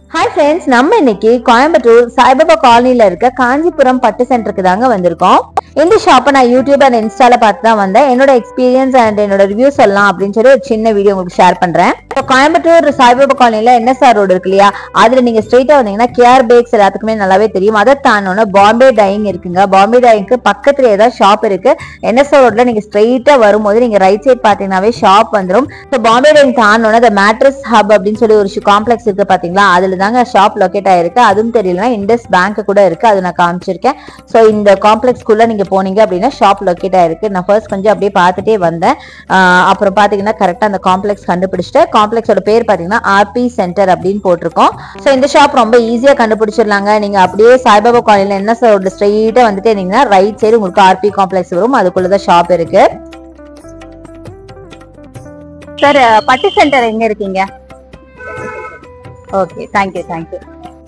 Hi friends நம்ம இன்னைக்கு கோயம்புத்தூர் சாய்பாபா காலனில இருக்க காஞ்சிபுரம் பட்டு சென்டருக்கு தாங்க வந்திருக்கோம் இந்த ஷாப்பை நான் யூடியூப் அண்ட் இன்ஸ்டால பார்த்து தான் வந்தேன் என்னோட எக்ஸ்பீரியன்ஸ் அண்ட் என்னோட ரிவ்யூ சொல்லலாம் அப்படின்னு சொல்லி ஒரு சின்ன வீடியோ உங்களுக்கு ஷேர் பண்றேன் இப்போ கோயம்புத்தூர் சாய்பாபா காலனில என்எஸ்ஆர் ரோடு இருக்கு இல்லையா அதுல நீங்க ஸ்ட்ரெயிட்டா வந்தீங்கன்னா கேஆர் பேக்ஸ் எல்லாத்துக்குமே நல்லாவே தெரியும் அதை தாண்டோன்னா பாம்பே டைங் இருக்குங்க பாம்பே டைங்க்கு பக்கத்துல ஏதாவது ஷாப் இருக்கு என்எஸ்ஆர் ரோட்ல நீங்க ஸ்ட்ரெயிட்டா வரும்போது நீங்க ரைட் சைட் பாத்தீங்கன்னாவே ஷாப் வந்துரும் ஸோ பாம்பே டைங் தாண்டோன்னா இந்த மேட்ரஸ் ஹப் அப்படின்னு சொல்லி ஒரு காம்ப்ளெக்ஸ் இருக்கு பாத்தீங்களா அதுல தாங்க ஷாப் லொக்கேட் ஆயிருக்கு அதுவும் தெரியலனா இண்டஸ் பேங்க் கூட இருக்கு அது நான் காமிச்சிருக்கேன் ஸோ இந்த காம்ப்ளெக்ஸ்க்குள்ள நீங்க போனீங்க அப்படின்னா ஷாப் லொக்கேட் ஆயிருக்கு நான் ஃபர்ஸ்ட் கொஞ்சம் அப்படியே பார்த்துட்டே வந்தேன் ஆஹ் அப்புறம் பாத்தீங்கன்னா கரெக்டா அந்த காம்ப்ளெக்ஸ் கண்டுபிடிச்சிட்டு காம்ப்ளெக்ஸோட பேர் பாத்தீங்கன்னா ஆர்பி சென்டர் அப்படின்னு போட்டிருக்கோம் ஸோ இந்த ஷாப் ரொம்ப ஈஸியா கண்டுபிடிச்சிடலாங்க நீங்க அப்படியே சாய்பாபா காலனில என்ன சார் ஸ்ட்ரெயிட்டா வந்துட்டே இருந்தீங்கன்னா ரைட் சைடு உங்களுக்கு ஆர்பி காம்ப்ளெக்ஸ் வரும் அதுக்குள்ளதான் ஷாப் இருக்கு சார் பட்டு சென்டர் எங்க இருக்கீங்க ஓகே தேங்க்யூ தேங்க்யூ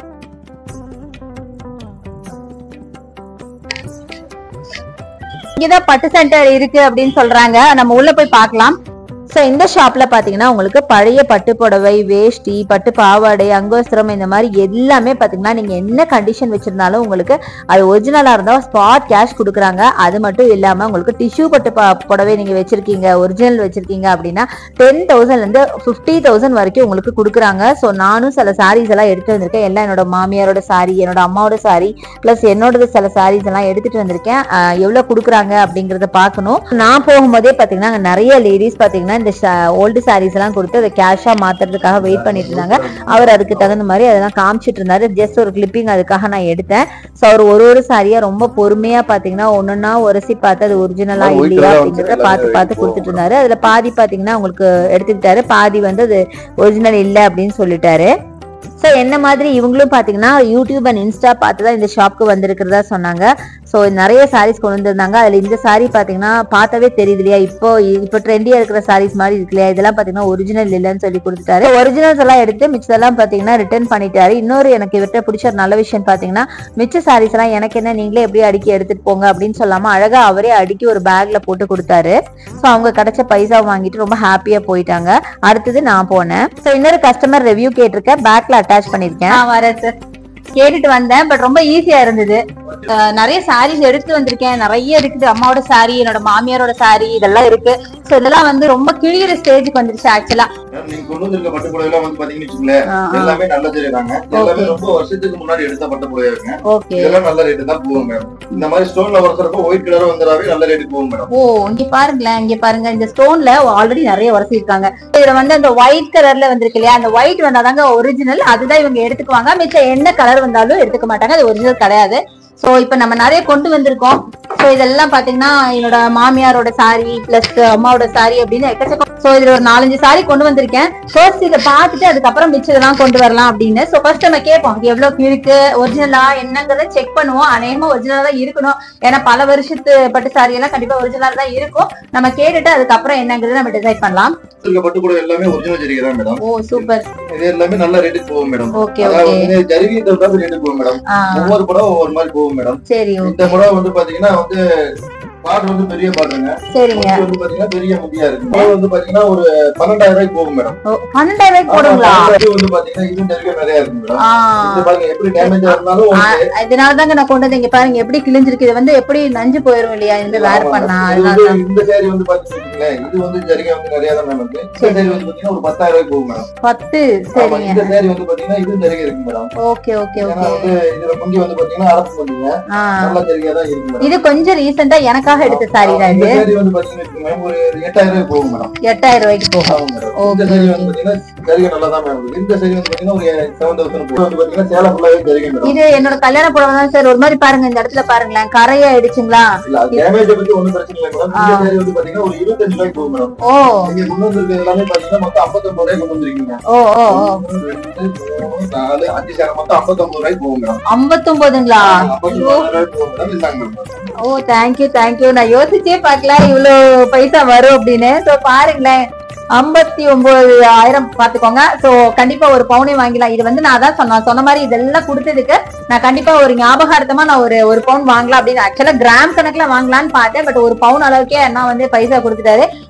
இங்கதான் பட்டு சென்டர் இருக்கு அப்படின்னு சொல்றாங்க நம்ம உள்ள போய் பார்க்கலாம் சோ இந்த ஷாப்ல பாத்தீங்கன்னா உங்களுக்கு பழைய பட்டு புடவை வேஷ்டி பட்டு பாவாடை அங்கோஸ்திரம் இந்த மாதிரி எல்லாமே பாத்தீங்கன்னா நீங்க என்ன கண்டிஷன் வச்சிருந்தாலும் உங்களுக்கு அது ஒரிஜினலா இருந்தா ஸ்பாட் கேஷ் கொடுக்குறாங்க அது மட்டும் இல்லாம உங்களுக்கு டிஷ்யூ பட்டு ப- புடவை நீங்க வச்சிருக்கீங்க ஒரிஜினல் வச்சிருக்கீங்க அப்படின்னா டென் தௌசண்ட்ல இருந்து ஃபிஃப்டி தௌசண்ட் வரைக்கும் உங்களுக்கு கொடுக்குறாங்க ஸோ நானும் சில சாரீஸ் எல்லாம் எடுத்து வந்திருக்கேன் எல்லாம் என்னோட மாமியாரோட சாரி என்னோட அம்மாவோட சாரி பிளஸ் என்னோட சில சாரீஸ் எல்லாம் எடுத்துட்டு வந்திருக்கேன் ஆஹ் எவ்வளவு கொடுக்குறாங்க அப்படிங்கறத பார்க்கணும் நான் போகும்போதே பாத்தீங்கன்னா அங்க நிறைய லேடிஸ் பாத்தீங்கன்னா இந்த ஓல்டு சாரீஸ் எல்லாம் கொடுத்து அதை கேஷா மாத்துறதுக்காக வெயிட் பண்ணிட்டு இருந்தாங்க அவர் அதுக்கு தகுந்த மாதிரி அதெல்லாம் காமிச்சிட்டு இருந்தாரு ஜஸ்ட் ஒரு கிளிப்பிங் அதுக்காக நான் எடுத்தேன் ஸோ அவர் ஒரு ஒரு சாரியா ரொம்ப பொறுமையா பாத்தீங்கன்னா ஒன்னொன்னா உரசி பார்த்து அது ஒரிஜினலா ஆ, white இல்லையா colour அப்படிங்கறத வந்து பார்த்து பார்த்து எல்லாமே கொடுத்துட்டு இருந்தாரு அதுல பாதி பாத்தீங்கன்னா உங்களுக்கு எடுத்துக்கிட்டாரு பாதி வந்து அது ஒரிஜினல் இல்ல அப்படின்னு சொல்லிட்டாரு ஸோ என்ன மாதிரி இவங்களும் பாத்தீங்கன்னா யூடியூப் அண்ட் இன்ஸ்டா பார்த்து தான் இந்த ஷாப்க்கு வந்திருக்கிறதா சொன்னாங்க ஸோ நிறைய சாரீஸ் கொண்டு வந்திருந்தாங்க அதுல இந்த சாரி பாத்தீங்கன்னா பார்த்தாவே தெரியுது இல்லையா இப்போ இப்போ ட்ரெண்டியா இருக்கிற சாரீஸ் மாதிரி இருக்கு இல்லையா இதெல்லாம் பாத்தீங்கன்னா ஒரிஜினல் இல்லைன்னு சொல்லி கொடுத்துட்டாரு ஒரிஜினல்ஸ் எல்லாம் எடுத்து மிச்சதெல்லாம் பாத்தீங்கன்னா ரிட்டர்ன் பண்ணிட்டாரு இன்னொரு எனக்கு இவர்கிட்ட பிடிச்ச ஒரு நல்ல விஷயம் பாத்தீங்கன்னா மிச்ச சாரீஸ் எல்லாம் எனக்கு என்ன நீங்களே எப்படி அடுக்கி எடுத்துட்டு போங்க அப்படின்னு சொல்லாம அழகா அவரே அடுக்கி ஒரு பேக்ல போட்டு கொடுத்தாரு ஸோ அவங்க கிடைச்ச பைசா வாங்கிட்டு ரொம்ப ஹாப்பியா போயிட்டாங்க அடுத்தது நான் போனேன் ஸோ இன்னொரு கஸ்டமர் ரிவ்யூ கேட்டிருக்கேன் பேக்ல அட்டாச் பண்ணிருக்கேன் வரேன் சார் கேட்டுட்டு வந்தேன் பட் ரொம்ப ஈஸியா இருந்தது அஹ் நிறைய சாரீஸ் எடுத்து வந்திருக்கேன் நிறைய இருக்குது அம்மாவோட சாரி என்னோட மாமியாரோட சாரி இதெல்லாம் இருக்கு ஸோ இதெல்லாம் வந்து ரொம்ப கிழியிற ஸ்டேஜுக்கு வந்துருச்சு ஆக்சுவலா நீங்க கொண்டு வந்திருக்க பட்டு புடவை எல்லாம் வந்து பாத்தீங்கன்னு வச்சுக்கோங்களேன் எல்லாமே நல்ல தெரியுறாங்க எல்லாமே ரொம்ப வருஷத்துக்கு முன்னாடி எடுத்த பட்டு புடவை இருக்குங்க ஓகே இதெல்லாம் நல்ல ரேட்டு தான் போகும் மேடம் இந்த மாதிரி ஸ்டோன்ல வரப்போ ஒயிட் கலர் வந்துடாவே நல்ல ரேட்டு போகும் மேடம் ஓ இங்க பாருங்களேன் இங்க பாருங்க இந்த ஸ்டோன்ல ஆல்ரெடி நிறைய உரசி இருக்காங்க இதுல வந்து அந்த ஒயிட் கலர்ல வந்திருக்கு இல்லையா அந்த ஒயிட் வந்தாதாங்க ஒரிஜினல் அதுதான் இவங்க எடுத்துக்குவாங்க மிச்சம் என்ன கலர் வந்தாலும் எடுத்துக்க மாட்டாங்க அது ஒரிஜினல் கிடையாது சோ இப்ப நம்ம நிறைய கொண்டு வந்திருக்கோம் சோ இதெல்லாம் பாத்தீங்கன்னா என்னோட மாமியாரோட சாரி பிளஸ் அம்மாவோட சாரி அப்படின்னு எக்கச்சக்கம் சோ இதுல ஒரு நாலஞ்சு சாரி கொண்டு வந்திருக்கேன் ஃபர்ஸ்ட் இதை பார்த்துட்டு அதுக்கப்புறம் மிச்சதெல்லாம் கொண்டு வரலாம் அப்படின்னு சோ ஃபர்ஸ்ட் நம்ம கேட்போம் இது எவ்வளவு இருக்கு ஒரிஜினலா என்னங்கறத செக் பண்ணுவோம் அநேகமா ஒரிஜினலா தான் இருக்கணும் ஏன்னா பல வருஷத்து பட்டு சாரி எல்லாம் கண்டிப்பா ஒரிஜினல் தான் இருக்கும் நம்ம கேட்டுட்டு அதுக்கப்புறம் என்னங்கறத நம்ம டிசைட் பண்ணலாம் இருக்க பட்டு புடவை எல்லாமே ஒரிஜினல் ஜரிகை தான் மேடம் ஓ சூப்பர் இது எல்லாமே நல்ல ரேட்டுக்கு போகும் மேடம் ஓகே அதாவது ஓகே வந்து ஜரிகை தகுந்த ரேட்டு போகும் மேடம் ஒவ்வொரு புடவை ஒவ்வொரு மாதிரி போகும் மேடம் சரி இந்த புடவை வந்து பாத்தீங்கன்னா வந்து பாட்டு வந்து பெரிய பாட்டுங்க சரிங்க முடி வந்து பாத்தீங்கன்னா பெரிய முடியா இருக்கு புடவை வந்து பாத்தீங்கன்னா ஒரு பன்னெண்டாயிரம் ரூபாய்க்கு போகும் மேடம் ஓ, பன்னெண்டாயிரம் ரூபாய்க்கு போடுங்களா இது வந்து பாத்தீங்கன்னா இதுவும் ஜரிகை நிறைய இருக்கு மேடம் ஆ. இது பாருங்க எப்படி டேமேஜ் இருந்தாலும் okay. இதனால தாங்க நான் கொண்டு வந்து இங்க பாருங்க எப்படி கிழிஞ்சிருக்கு இது வந்து எப்படி நஞ்சு போயிரும் இல்லையா இந்த வேர் பண்ணா இது அதனால வந்து இந்த saree வந்து பாத்தீங்கன்னா இது வந்து ஜரிகை வந்து நிறைய தான் மேம் இருக்கு இந்த saree வந்து பாத்தீங்கன்னா ஒரு பத்தாயிரம் ரூபாய்க்கு போகும் மேடம் பத்து ஆமா, சரிங்க இந்த saree வந்து பாத்தீங்கன்னா இது ஜரிகை இருக்கு மேடம் ஓகே ஓகே ஏன்னா ஓகே வந்து இதுல முந்தி வந்து பாத்தீங்கன்னா அரசு பண்ணுங்க ஆ நல்ல ஜரிகை தான் இருக்கு மேடம் இது கொஞ்சம் ரீசெண்டா எனக்காக எடுத்த சாரி தான் இந்த இது saree வந்து பாத்தீங்கன்னா மேம் ஒரு எட்டாயிரம் ரூபாய்க்கு போகும் மேடம் எட்டாயிரம் ரூபாய்க்கு போகும் ஆமா மேடம் இந்த saree வந்து பாத்தீங்கன்னா ஜரிகை நல்லா தான் மேம் இருக்கு இந்த saree வந்து பாத்தீங்கன்னா ஒரு செவன் தௌசண்ட் வந்து பாத்தீங்கன்னா சேலம் ஃபுல்லாவே ஜரிகை மேடம் இது என்னோட கல்யாண புடவை தான் சார் ஒரு மாதிரி பாருங்க இந்த இடத்துல பாருங்களேன் கரையாயிடுச்சுங்களா இல்ல டேமேஜ் பத்தி ஒண்ணும் பிரச்சனை இல்லை மேடம் இந்த saree வந்து பாத்தீங்கன்னா ஒரு இருபத்தஞ்சு ரூபாய்க்கு போகும் மேடம் ஓ நீங்க கொண்டு வந்திருக்கிறது எல்லாமே பாத்தீங்கன்னா மொத்தம் ஐம்பத்தொன்பது ரூபாய்க்கு கொண்டு வந்திருக்கீங்க ஓ ஓ ஓ ரெண்டு, மூணு, நாலு அஞ்சு சேரம் மொத்தம் ஐம்பத்தொன்பது ரூபாய்க்கு போகும் மேடம் ஐம்பத்தொன்பதுங்களா ஐம்பத்தொன்பது ரூபாய்க்கு போகும் மேடம் இந்தாங்க மேடம் ஓ தேங்க்யூ தேங்க்யூ நான் யோசிச்சே பார்க்கல இவ்வளோ பைசா வரும் அப்படின்னு ஸோ பாருங்களேன் ஐம்பத்தி ஒன்பது ஆயிரம் பாத்துக்கோங்க சோ கண்டிப்பா ஒரு பவுனே வாங்கிடலாம் இது வந்து நான் அதான் சொன்னேன் சொன்ன மாதிரி இதெல்லாம் கொடுத்ததுக்கு நான் கண்டிப்பா ஒரு ஞாபகார்த்தமா நான் ஒரு ஒரு பவுன் வாங்கலாம் அப்படின்னு ஆக்சுவலா கிராம் கணக்குல வாங்கலாம்னு பார்த்தேன் பட் ஒரு பவுன் அளவுக்கே அண்ணா வந்து பைசா கொடுத்துட்டாரு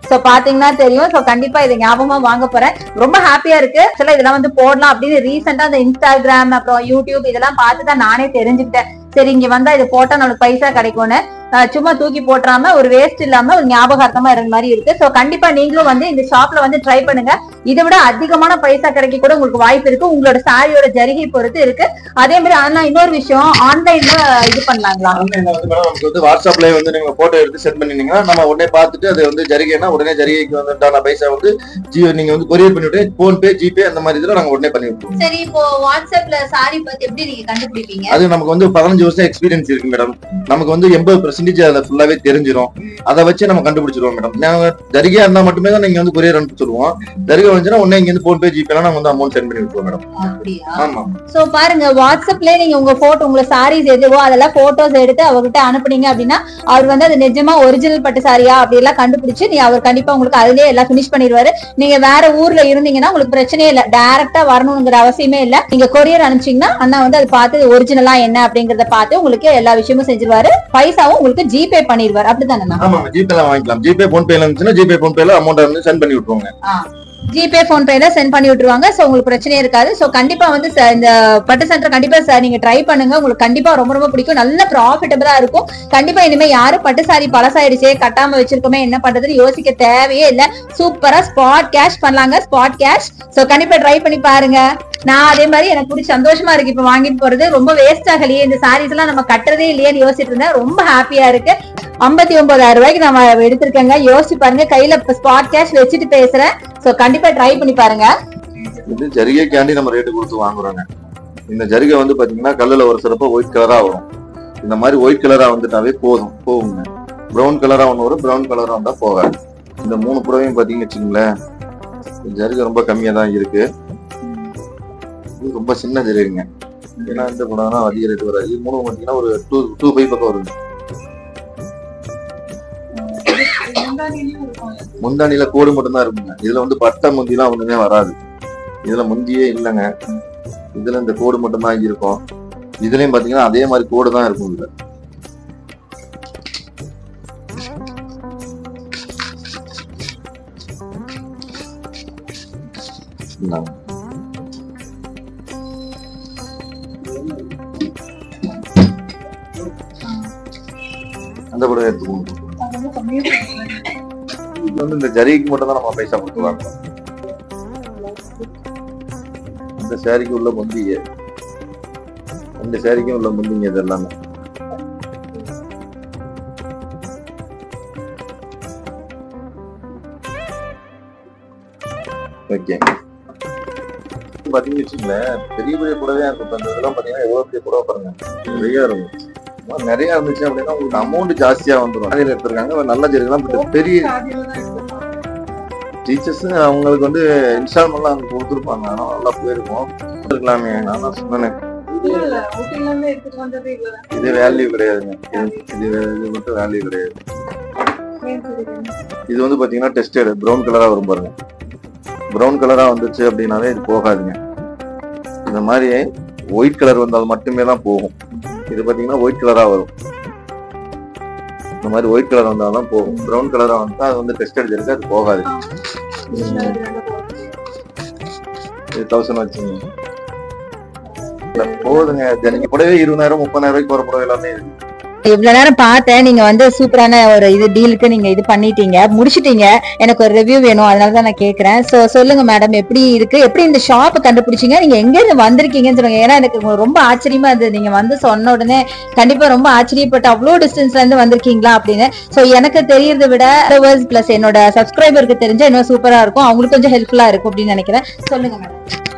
சோ பாத்தீங்கன்னா தெரியும் சோ கண்டிப்பா இதை ஞாபகமா வாங்க போறேன் ரொம்ப ஹாப்பியா இருக்கு ஆக்சுவலா இதெல்லாம் வந்து போடலாம் அப்படின்னு ரீசெண்டா அந்த இன்ஸ்டாகிராம் அப்புறம் யூடியூப் இதெல்லாம் பார்த்து தான் நானே தெரிஞ்சுக்கிட்டேன் சரி இங்க வந்தா இது போட்டா நம்மளுக்கு பைசா கிடைக்கும்னு அஹ் சும்மா தூக்கி போட்டுறாம ஒரு வேஸ்ட் இல்லாம ஒரு ஞாபகார்த்தமா இருந்த மாதிரி இருக்கு சோ கண்டிப்பா நீங்களும் வந்து இந்த ஷாப்ல வந்து ட்ரை பண்ணுங்க இதை விட அதிகமான பைசா கிடைக்க கூட உங்களுக்கு வாய்ப்பு இருக்கு உங்களோட சாரியோட ஜரிகை பொறுத்து இருக்கு அதே மாதிரி ஆனா இன்னொரு விஷயம் ஆன்லைன்ல இது பண்ணலாங்களா ஆன்லைன்ல வந்து மேடம் நமக்கு வந்து வாட்ஸ்அப்ல வந்து நீங்க போட்டோ எடுத்து சென்ட் பண்ணினீங்கன்னா நம்ம உடனே பார்த்துட்டு அது வந்து ஜரிகைனா உடனே ஜரிகைக்கு வந்துட்டான பைசா வந்து ஜியோ நீங்க வந்து கொரியர் பண்ணிவிட்டு போன் பே ஜிபே அந்த மாதிரி இதுல நாங்க உடனே பண்ணி விட்டுருவோம் சரி இப்போ வாட்ஸ்அப்ல சாரி பத்தி எப்படி நீங்க கண்டுபிடிப்பீங்க அது நமக்கு வந்து பதினஞ்சு வருஷம் எக்ஸ்பீரியன்ஸ் இருக்கு மேடம் நமக்கு வந்து எண்பது பெர்சன்டேஜ் அதை ஃபுல்லாவே தெரிஞ்சிரும் அதை வச்சு நம்ம கண்டுபிடிச்சிருவோம் மேடம் நாங்க ஜரிகையா இருந்தா மட்டுமே தான் நீங்க வந்து கொரியர் அனுப்பி சொல்லுவோம் ஜரிகை வந்துச்சுன்னா உடனே இங்க இருந்து போன் பே ஜிபே நம்ம வந்து அமௌண்ட் சென்ட் பண்ணி விட்டுருவோம் மேடம் அப்படியா ஆமா சோ பாருங்க வாட்ஸ்அப்ல நீங்க உங்க போட்டோ உங்க சாரீஸ் எதுவோ அதெல்லாம் போட்டோஸ் எடுத்து அவர்கிட்ட அனுப்புனீங்க அப்படின்னா அவர் வந்து அது நிஜமா ஒரிஜினல் பட்டு சாரியா அப்படி எல்லாம் கண்டுபிடிச்சு நீ அவர் கண்டிப்பா உங்களுக்கு அதுலயே எல்லாம் பினிஷ் பண்ணிடுவாரு நீங்க வேற ஊர்ல இருந்தீங்கன்னா உங்களுக்கு பிரச்சனையே இல்ல டைரக்டா வரணுங்கிற அவசியமே இல்ல நீங்க கொரியர் அனுப்பிச்சீங்கன்னா அண்ணா வந்து அதை பார்த்து ஒரிஜினலா என்ன அப்படிங்கறத பார்த்து உங்களுக்கு எல்லா விஷயமும் செஞ்சிருவாரு பைசாவும் உங்களுக்கு ஜிபே பண்ணிடுவாரு அப்படிதானே ஆமா ஜிபே வாங்கிக்கலாம் ஜிபே போன் பேல இருந்துச்சுன்னா ஜிபே போன் பேல அமௌண்ட் வந்து சென்ட் பண்ணி விட்டுருவாங்க ஜிபே போன் பேல சென்ட் பண்ணி விட்டுருவாங்க சோ உங்களுக்கு பிரச்சனையே இருக்காது சோ கண்டிப்பா வந்து ச- இந்த பட்டு சென்டர் கண்டிப்பா சார் நீங்க ட்ரை பண்ணுங்க உங்களுக்கு கண்டிப்பா ரொம்ப ரொம்ப பிடிக்கும் நல்ல ப்ராஃபிட்டபிளா இருக்கும் கண்டிப்பா இனிமே யாரும் பட்டு சாரி பழசாயிடுச்சே கட்டாம வச்சிருக்கோமே என்ன பண்றதுன்னு யோசிக்க தேவையே இல்ல சூப்பரா ஸ்பாட் கேஷ் பண்ணலாங்க ஸ்பாட் கேஷ் சோ கண்டிப்பா ட்ரை பண்ணி பாருங்க நான் அதே மாதிரி எனக்கு பிடிச்ச சந்தோஷமா இருக்கு இப்ப வாங்கிட்டு போறது ரொம்ப வேஸ்ட் ஆகலையே இந்த சாரீஸ் எல்லாம் நம்ம கட்டுறதே இல்லையேன்னு யோசிச்சுட்டு இருந்தேன் ரொம்ப ஹாப்பியா இருக்கு ஐம்பத்தி ஒன்பதாயிரம் ரூபாய்க்கு நம்ம எடுத்திருக்கேங்க யோசிச்சு பாருங்க கையில ஸ்பாட் கேஷ் வச்சுட்டு பேசுறேன் சோ கண்டிப்பா ட்ரை பண்ணி பாருங்க இது ஜரிகைக்காண்டி நம்ம ரேட்டு கொடுத்து வாங்குறோங்க இந்த ஜரிகை வந்து பாத்தீங்கன்னா கல்லுல ஒரு சிறப்பா ஒயிட் கலரா வரும் இந்த மாதிரி ஒயிட் கலரா வந்துட்டாவே போதும் போகுங்க பிரவுன் கலரா ஒன்று வரும் பிரவுன் கலரா வந்தா போகாது இந்த மூணு புடவையும் பாத்தீங்கன்னு வச்சுங்களேன் இந்த ஜரிகை ரொம்ப கம்மியா தான் இருக்கு இது ரொம்ப சின்ன ஜரிகைங்க ஏன்னா இந்த புடவைனா அதிக ரேட் வராது இது மூணு பாத்தீங்கன்னா ஒரு டூ டூ ஃபைவ் பக்கம் வருங்க முந்தானில கோடு மட்டும்தான் இருக்குங்க இதுல வந்து பட்டை முந்திலாம் ஒண்ணுமே வராது இதுல முந்தியே இல்லைங்க இதுல இந்த கோடு மட்டும்தான் இருக்கும் இதுலயும் பாத்தீங்கன்னா அதே மாதிரி கோடு தான் இருக்கும் இதுல இந்தாங்க. அந்த கூட எடுத்துக்கோங்க இது வந்து இந்த ஜரிகைக்கு மட்டும் தான் நம்ம பைசா கொடுத்து வாங்குறோம் இந்த சாரிக்கு உள்ள முந்திய இந்த சாரிக்கும் உள்ள முந்திங்க இது எல்லாமே ஓகே பாத்தீங்கன்னு வச்சுங்களேன் பெரிய பெரிய புடவையா இருக்கும் இப்ப இந்த இதெல்லாம் பாத்தீங்கன்னா எவ்வளவு பெரிய புடவை பாருங்க நிறைய இருக்கும் இந்த மாதிரி நிறைய இருந்துச்சு அப்படின்னா உங்களுக்கு அமௌண்ட் ஜாஸ்தியா வந்துடும் அதில் எடுத்திருக்காங்க நல்ல ஜரிகெல்லாம் பெரிய டீச்சர்ஸ் அவங்களுக்கு வந்து இன்ஸ்டால்மெண்ட்லாம் அவங்க கொடுத்துருப்பாங்க ஆனால் நல்லா போயிருக்கும் இருக்கலாமே நான் தான் சொன்னேன் இது வேல்யூ கிடையாதுங்க இது- இது இது மட்டும் வேல்யூ கிடையாது இது வந்து பாத்தீங்கன்னா டெஸ்டட் ப்ரௌன் கலரா வரும் பாருங்க ப்ரௌன் கலரா வந்துச்சு அப்படின்னாலே இது போகாதுங்க இந்த மாதிரி ஒயிட் கலர் வந்தால் மட்டுமே தான் போகும் இது பாத்தீங்கன்னா ஒயிட் கலரா வரும் இந்த மாதிரி ஒயிட் கலர் வந்தால் தான் போகும் ப்ரௌன் கலரா வந்தா அது வந்து டெஸ்டட் இருக்கு அது போகாது இது தௌசண்ட் வச்சுங்க இல்ல, போகுதுங்க ஜனங்க கூடவே இருபதாயிரம் முப்பதாயிரம் ரூபாய்க்கு போற புடவை எல்லாமே இருக்கு இவ்வளவு நேரம் பார்த்தேன் நீங்க வந்து சூப்பரான ஒரு இது டீலுக்கு நீங்க இது பண்ணிட்டீங்க முடிச்சிட்டீங்க எனக்கு ஒரு ரிவ்யூ வேணும் அதனால தான் நான் கேக்குறேன் சோ சொல்லுங்க மேடம் எப்படி இருக்கு எப்படி இந்த ஷாப் கண்டுபிடிச்சீங்க நீங்க எங்க இருந்து வந்திருக்கீங்கன்னு சொல்லுங்க ஏன்னா எனக்கு உங்களுக்கு ரொம்ப ஆச்சரியமா இருந்தது நீங்க வந்து சொன்ன உடனே கண்டிப்பா ரொம்ப ஆச்சரியப்பட்டு அவ்வளோ டிஸ்டன்ஸ்ல இருந்து வந்திருக்கீங்களா அப்படின்னு சோ எனக்கு தெரியறதை விட பிளஸ் என்னோட சப்ஸ்கிரைபருக்கு தெரிஞ்சா இன்னும் சூப்பரா இருக்கும் அவங்களுக்கு கொஞ்சம் ஹெல்ப்ஃபுல்லா இருக்கும் அப்படின்னு நினைக்கிறேன் சொல்லுங்க மேடம்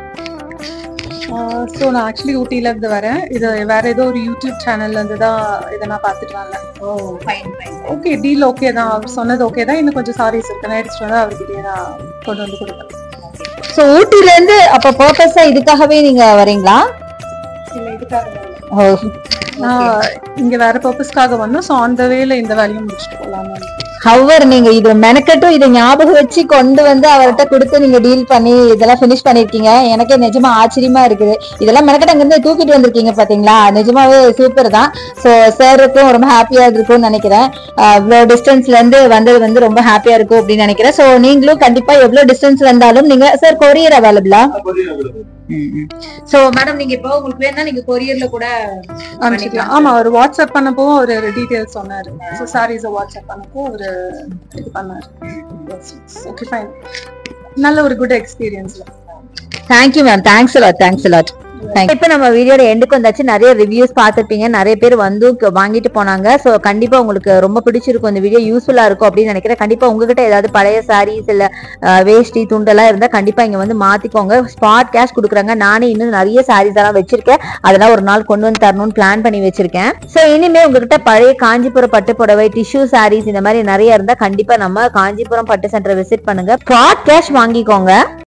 ஸோ நான் ஆக்சுவலி ஊட்டில இருந்து வரேன் இது வேற ஏதோ ஒரு யூடியூப் சேனல்ல இருந்து தான் இதை நான் பார்த்துட்டு வந்தேன் oh fine fine okay deal okay தான் அவர் சொன்னது ஓகே தான் இன்னும் கொஞ்சம் சாரீஸ் இருக்கு நான் எடுத்துட்டு வந்து அவர்கிட்டயே நான் கொண்டு வந்து கொடுப்பேன் சோ ஊட்டில இருந்து அப்ப பர்பஸா இதுக்காகவே நீங்க வரீங்களா இல்லை இதுக்காக வரல. ஓ நான் இங்க வேற பர்பஸ்க்காக வந்தோம் ஸோ அந்த வேல இந்த வேலையும் முடிச்சுட்டு போகலாம் ஹவர் நீங்க இது மெனக்கட்டும் இதை ஞாபகம் வச்சு கொண்டு வந்து அவர்கிட்ட கொடுத்து நீங்க டீல் பண்ணி இதெல்லாம் ஃபினிஷ் பண்ணிருக்கீங்க எனக்கே நிஜமா ஆச்சரியமா இருக்குது இதெல்லாம் மெனக்கட்ட அங்க இருந்து தூக்கிட்டு வந்திருக்கீங்க பாத்தீங்களா நிஜமாவே சூப்பர் தான் சோ சாருக்கும் ரொம்ப ஹாப்பியா இருக்கும்னு நினைக்கிறேன் அஹ் இவ்வளவு டிஸ்டன்ஸ்ல இருந்து வந்தது வந்து ரொம்ப ஹாப்பியா இருக்கும் அப்படின்னு நினைக்கிறேன் சோ நீங்களும் கண்டிப்பா எவ்வளவு டிஸ்டன்ஸ் வந்தாலும் நீங்க சார் கொரியர் அவைலபிளா சோ மேடம் நீங்க இப்போ உங்களுக்கு வேணா நீங்க கொரியர்ல கூட அனுப்பிச்சிக்கலாம் ஆமா அவர் வாட்ஸ்அப் பண்ணப்போ ஒரு டீடைல்ஸ் சொன்னாரு ஸோ சாரீஸை வாட்ஸ்அப் பண்ணப்போ ஒரு இது பண்ணாரு ஓகே ஃபைன் நல்ல ஒரு good experience thank you ma'am thanks lot thanks lot இப்ப நம்ம வீடியோட எண்டுக்கு வந்தாச்சு நிறைய ரிவ்யூஸ் பார்த்திருப்பீங்க நிறைய பேர் வந்து க- வாங்கிட்டு போனாங்க சோ கண்டிப்பா உங்களுக்கு ரொம்ப பிடிச்சிருக்கும் இந்த வீடியோ யூஸ்ஃபுல்லா இருக்கும் அப்படின்னு நினைக்கிறேன் கண்டிப்பா உங்ககிட்ட ஏதாவது பழைய சாரீஸ் இல்ல அஹ், வேஷ்டி துண்டெல்லாம் இருந்தா கண்டிப்பா இங்க வந்து மாத்திக்கோங்க ஸ்பாட் கேஷ் கொடுக்குறாங்க நானே இன்னும் நிறைய சாரீஸ் எல்லாம் வச்சிருக்கேன் அதெல்லாம் ஒரு நாள் கொண்டு வந்து தரணும்னு பிளான் பண்ணி வச்சிருக்கேன் சோ இனிமே உங்ககிட்ட பழைய காஞ்சிபுரம் பட்டு புடவை டிஷ்யூ சாரீஸ் இந்த மாதிரி நிறைய இருந்தா கண்டிப்பா நம்ம காஞ்சிபுரம் பட்டு சென்டரை விசிட் பண்ணுங்க ஸ்பாட் கேஷ் வாங்கிக்கோங்க